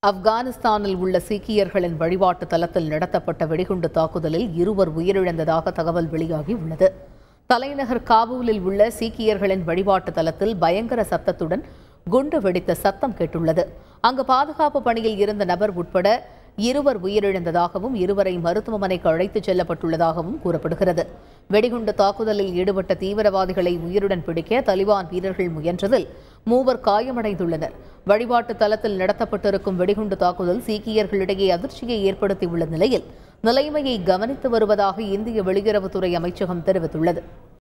ஆப்கானிஸ்தானில் உள்ள சீக்கியர்களின் வழிபாட்டு தலத்தில் நடத்தப்பட்ட வெடிகுண்டு தாக்குதலில் இருவர் உயிரிழந்ததாக தகவல் வெளியாகி உள்ளது தலைநகர் காபூலில் உள்ள சீக்கியர்களின் வழிபாட்டு தலத்தில் பயங்கர சத்தத்துடன் குண்டு வெடித்த சத்தம் கேட்டுள்ளது அங்கு பாதுகாப்பு பணியில் இருந்த நபர் உட்பட இருவர் உயிரிழந்ததாகவும் இருவரை மருத்துவமனைக்கு அழைத்துச் செல்லப்பட்டுள்ளதாகவும் கூறப்படுகிறது வெடிகுண்டு தாக்குதலில் ஈடுபட்ட தீவிரவாதிகளை உயிருடன் பிடிக்க தலிபான் வீரர்கள் முயன்றதில் மூவர் காயமடைந்துள்ளனர் வழிபாட்டு தலத்தில் நடத்தப்பட்டிருக்கும் வெடிகுண்டு தாக்குதல் சீக்கியர்களிடையே அதிர்ச்சியை ஏற்படுத்தியுள்ள நிலையில் நிலைமையை கவனித்து வருவதாக இந்திய வெளியுறவுத்துறை அமைச்சகம் தெரிவித்துள்ளது